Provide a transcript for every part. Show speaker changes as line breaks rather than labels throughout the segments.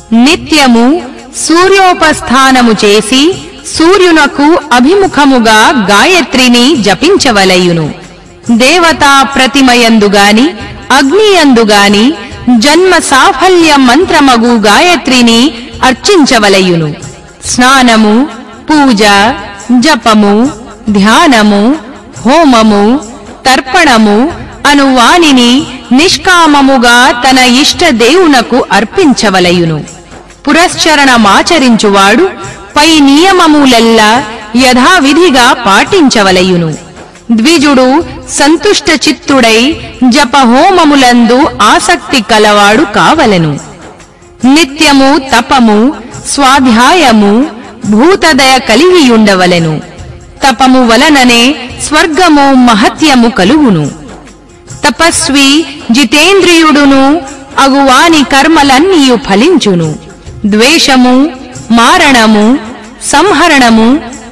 నిత్యము సూర్యోపస్థానము చేసి సూర్యునకు అభిముఖముగా గాయత్రిని జపించవలయును దేవతా ప్రతిమయందుగాని అగ్నియందుగాని జన్మ సాఫల్య మంత్రమగు గాయత్రిని అర్చించవలయును స్నానము పూజ జపము ధ్యానము హోమము తర్పణము అను వానిని నిష్కామముగా తన ఇష్ట దేవునకు అర్పించవలయును పురశ్చరణమాచరించువాడు పై నియమములెల్లా యథావిధిగా పాటించవలయును ద్విజుడు సంతుష్ట చిత్తుడై జపహోమములందు ఆసక్తి కలవాడు కావలెను నిత్యము తపము స్వాధ్యాయము భూతదయ కలిగియుండవలెను తపము వలననే స్వర్గము మహత్యము కలుగును తపస్వి జితేంద్రియుడును అగువాని కర్మలన్నీయు ఫలించును ద్వేషము మారణము సంహరణము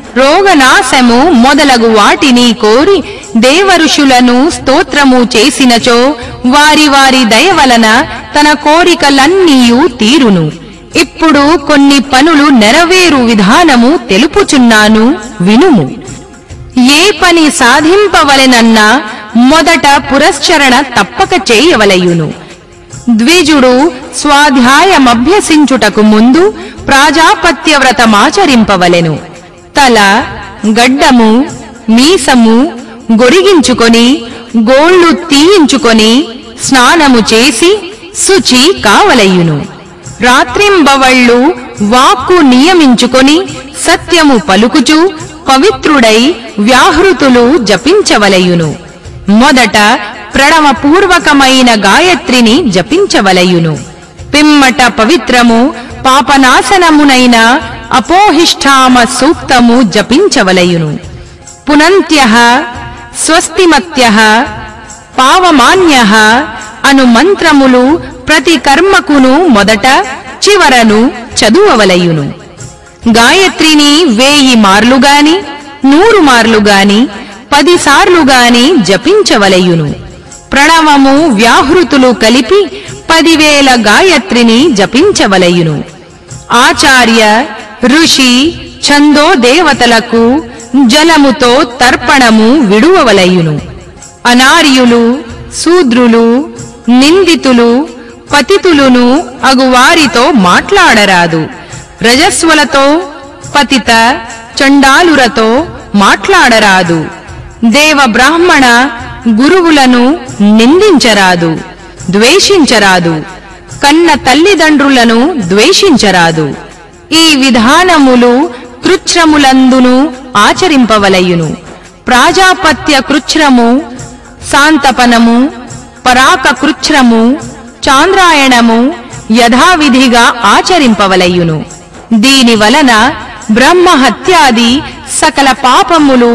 రోగనాశము మొదలగు వాటిని కోరి దేవఋషులను స్తోత్రము చేసినచో వారి వారి దయ వలన తన కోరికలన్నీయు తీరును ఇప్పుడు కొన్ని పనులు నెరవేరు విధానము తెలుపుచున్నాను వినుము ఏ పని సాధింపవలెనన్నా మొదట పురశ్చరణ తప్పక చేయవలయును ద్విజుడు స్వాధ్యాయమభ్యసించుటకు ముందు ప్రాజాపత్య వ్రతమాచరింపవలెను తల గడ్డము మీసము గొరిగించుకొని గోళ్లు తీయించుకొని స్నానము చేసి శుచి కావలయును రాత్రింబవళ్ళు వాక్కు నియమించుకొని సత్యము పలుకుచు పవిత్రుడై వ్యాహృతులు జపించవలయును మొదట ప్రణవపూర్వకమైన గాయత్రిని జపించవలయును పిమ్మట పవిత్రము పాపనాశనమునైన అపోహిష్టామ సూక్తము జపించవలయును పునంత్య స్వస్తిమత్య పావమాన్య అను మంత్రములు ప్రతి కర్మకును మొదట చివరను చదువవలయును గాయత్రిని వేయి మార్లుగాని నూరు మార్లుగాని పదిసార్లుగాని జపించవలయును ప్రణవము వ్యాహృతులు కలిపి పదివేల గాయత్రిని జపించవలయును ఆచార్య ఋషి ఛందో దేవతలకు జలముతో తర్పణము విడువవలయును అనార్యులు శూద్రులు నిందితులు పతితులును అగువారితో మాట్లాడరాదు రజస్వలతో పతిత చండాలురతో మాట్లాడరాదు దేవ బ్రాహ్మణ గురువులను నిందించరాదు ద్వేషించరాదు కన్న తల్లిదండ్రులను ద్వేషించరాదు ఈ విధానములు కృచ్ఛ్రములందును ఆచరింపవలయును ప్రాజాపత్య కృచ్ఛ్రము శాంతపనము పరాక కృచ్ఛ్రము చాంద్రాయణము యథావిధిగా ఆచరింపవలయును దీని వలన బ్రహ్మహత్యాది సకల పాపములు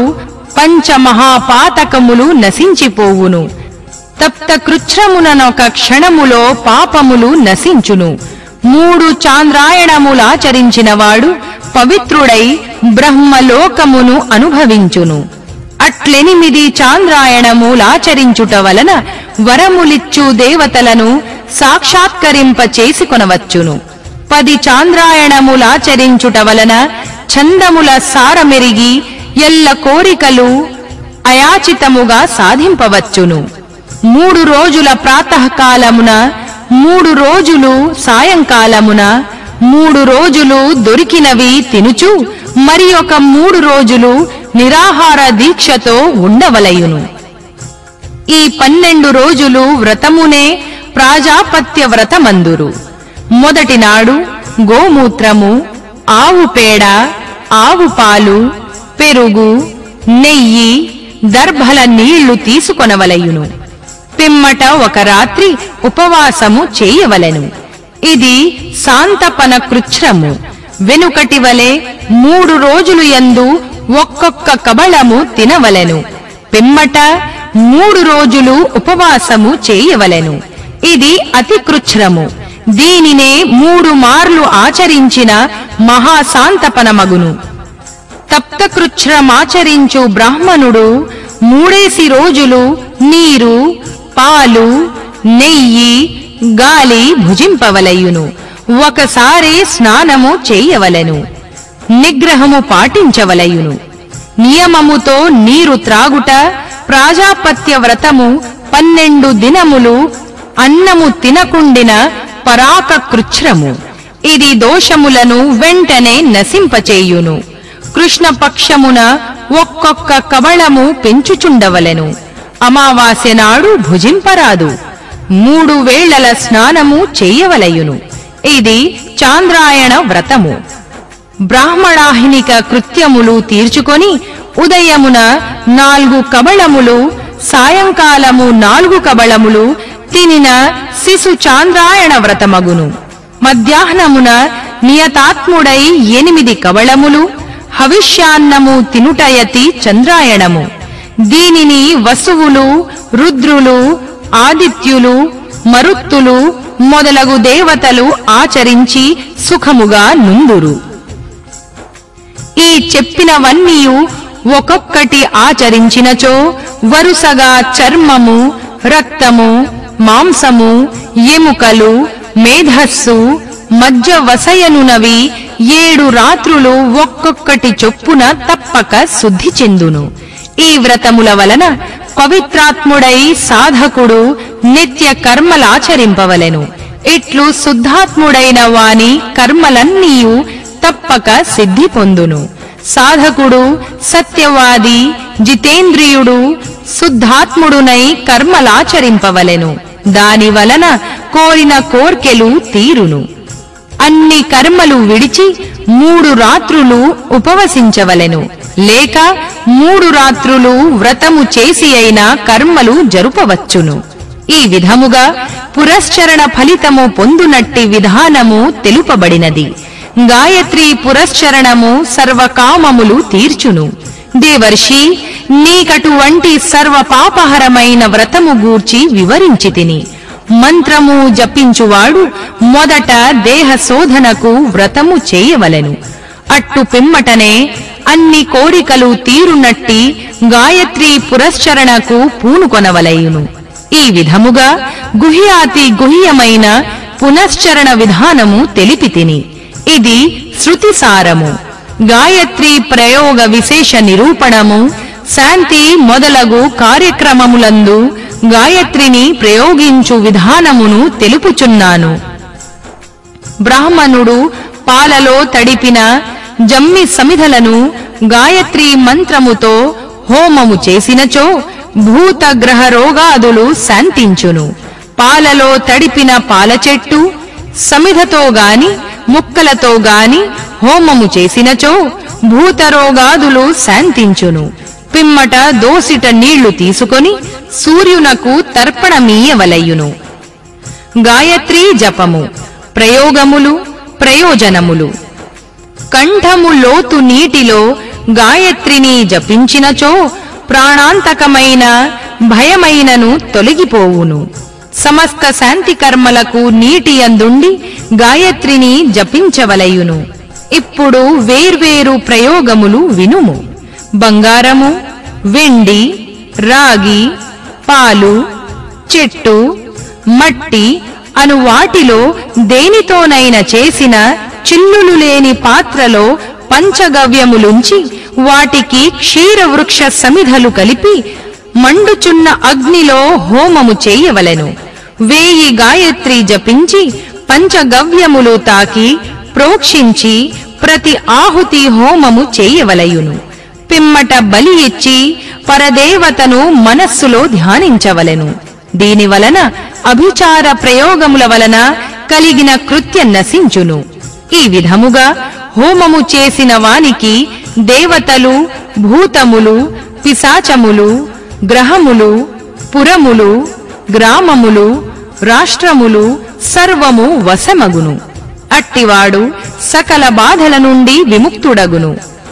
పంచమహాపాతకములు నశించిపోవును తప్త కృచ్ఛ్రముననొక క్షణములో పాపములు నశించును మూడు చాంద్రాయణములాచరించినవాడు పవిత్రుడై బ్రహ్మలోకమును అనుభవించును అట్లెనిమిది చాంద్రాయణములాచరించుట వలన వరములిచ్చు దేవతలను సాక్షాత్కరింప చేసుకొనవచ్చును పది చాంద్రాయణములాచరించుట వలన ఛందముల సారమెరిగి ఎల్ల కోరికలు అయాచితముగా సాధింపవచ్చును మూడు రోజుల ప్రాతకాలమున మూడు రోజులు సాయంకాలమున మూడు రోజులు దొరికినవి తినుచు మరి ఒక మూడు రోజులు నిరాహార దీక్షతో ఉండవలయును ఈ పన్నెండు రోజులు వ్రతమునే ప్రాజాపత్య వ్రతమందురు మొదటి నాడు గోమూత్రము ఆవు పేడ ఆవు పాలు పెరుగు నెయ్యి దర్భల నీళ్లు తీసుకొనవలయును పిమ్మట ఒక రాత్రి ఉపవాసము చేయవలెను ఇది శాంతపన కృచ్ఛ్రము వెనుకటి వలె మూడు రోజులు యందు ఒక్కొక్క కబళము తినవలెను పిమ్మట మూడు రోజులు ఉపవాసము చేయవలెను ఇది అతి కృచ్ఛ్రము దీనినే మూడు మార్లు ఆచరించిన మహాశాంతపనమగును తప్తకృచ్ఛ్రమాచరించు బ్రాహ్మణుడు మూడేసి రోజులు నీరు పాలు నెయ్యి గాలి భుజింపవలయును ఒకసారి స్నానము చేయవలెను నిగ్రహము పాటించవలయును నియమముతో నీరు త్రాగుట ప్రాజాపత్య వ్రతము పన్నెండు దినములు అన్నము తినకుండిన పరాక కృచ్ఛ్రము ఇది దోషములను వెంటనే నశింపచేయును కృష్ణ పక్షమున ఒక్కొక్క కబళము పెంచుచుండవలెను అమావాస్య నాడు భుజింపరాదు మూడు వేళల స్నానము చెయ్యవలయును ఇది చాంద్రాయణ వ్రతము బ్రాహ్మణాహినిక కృత్యములు తీర్చుకొని ఉదయమున నాలుగు కబళములు సాయంకాలము నాలుగు కబళములు తినిన శిశు చాంద్రాయణ వ్రతమగును మధ్యాహ్నమున నియతాత్ముడై ఎనిమిది కబళములు హవిష్యాన్నము తినుటయతి చంద్రాయణము దీనిని వసువులు రుద్రులు ఆదిత్యులు మరుత్తులు మొదలగు దేవతలు ఆచరించి సుఖముగా నుందురు ఈ చెప్పినవన్నీయు ఒక్కొక్కటి ఆచరించినచో వరుసగా చర్మము రక్తము మాంసము ఎముకలు మేధస్సు మధ్య వసయనునవి ఏడు రాత్రులు ఒక్కొక్కటి చొప్పున తప్పక శుద్ధి చెందును ఈ వ్రతముల వలన పవిత్రాత్ముడై సాధకుడు నిత్య కర్మలాచరింపవలెను ఇట్లు శుద్ధాత్ముడైన వాని కర్మలన్నీయు తప్పక సిద్ధి పొందును సాధకుడు సత్యవాది జితేంద్రియుడు శుద్ధాత్ముడునై కర్మలాచరింపవలెను దాని వలన కోరిన కోర్కెలు తీరును అన్ని కర్మలు విడిచి మూడు రాత్రులు ఉపవసించవలెను లేక మూడు రాత్రులు వ్రతము చేసి అయినా కర్మలు జరుపవచ్చును ఈ విధముగా పురశ్చరణ ఫలితము పొందునట్టి విధానము తెలుపబడినది గాయత్రి పురశ్చరణము సర్వకామములు తీర్చును దేవర్షి నీకటువంటి సర్వ పాపహరమైన వ్రతము గూర్చి వివరించి తిని మంత్రము జపించువాడు మొదట దేహ శోధనకు వ్రతము చేయవలెను అట్టు పిమ్మటనే అన్ని కోరికలు తీరునట్టి గాయత్రి పురశ్చరణకు పూనుకొనవలయును ఈ విధముగా గుహ్యాతి గుహ్యమైన పునశ్చరణ విధానము తెలిపి తిని ఇది శృతిసారము గాయత్రి ప్రయోగ విశేష నిరూపణము శాంతి మొదలగు కార్యక్రమములందు గాయత్రిని ప్రయోగించు విధానమును తెలుపుచున్నాను బ్రాహ్మణుడు పాలలో తడిపిన జమ్మి సమిధలను గాయత్రి మంత్రముతో హోమము చేసినచో భూత గ్రహ రోగాదులు శాంతించును పాలలో తడిపిన పాల చెట్టు సమిధతో గాని ముక్కలతో గాని హోమము చేసినచో భూత రోగాదులు శాంతించును పిమ్మట దోసిట నీళ్లు తీసుకొని సూర్యునకు తర్పణమీయవలయును గాయత్రీ జపము ప్రయోగములు ప్రయోజనములు కంఠము లోతు నీటిలో గాయత్రిని జపించినచో ప్రాణాంతకమైన భయమైనను తొలగిపోవును సమస్త శాంతి కర్మలకు నీటి అందుండి గాయత్రిని జపించవలయును ఇప్పుడు వేర్వేరు ప్రయోగములు వినుము బంగారము వెండి రాగి పాలు చెట్టు మట్టి అను వాటిలో దేనితోనైన చేసిన చిల్లులు లేని పాత్రలో పంచగవ్యములుంచి వాటికి క్షీరవృక్ష సమిధలు కలిపి మండుచున్న అగ్నిలో హోమము చేయవలెను వేయి గాయత్రి జపించి పంచగవ్యములు తాకి ప్రోక్షించి ప్రతి ఆహుతి హోమము చేయవలయును పిమ్మట బలి ఇచ్చి పరదేవతను మనస్సులో ధ్యానించవలెను దీని వలన అభిచార ప్రయోగముల వలన కలిగిన కృత్య నశించును ఈ విధముగా హోమము చేసిన వానికి దేవతలు భూతములు పిశాచములు గ్రహములు పురములు గ్రామములు రాష్ట్రములు సర్వము వశమగును అట్టివాడు సకల బాధల నుండి విముక్తుడగును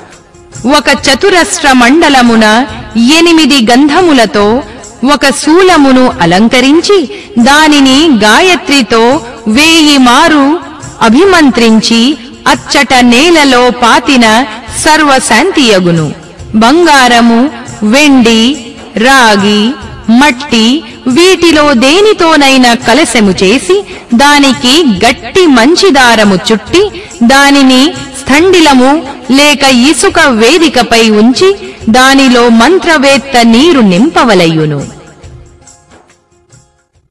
ఒక చతురస్ర మండలమున ఎనిమిది గంధములతో ఒక శూలమును అలంకరించి దానిని గాయత్రితో వేయి మారు అభిమంత్రించి అచ్చట నేలలో పాతిన సర్వశాంతియగును బంగారము వెండి రాగి మట్టి వీటిలో దేనితోనైనా కలశము చేసి దానికి గట్టి మంచి దారము చుట్టి దానిని స్థండిలము లేక ఇసుక వేదికపై ఉంచి దానిలో మంత్రవేత్త నీరు నింపవలయును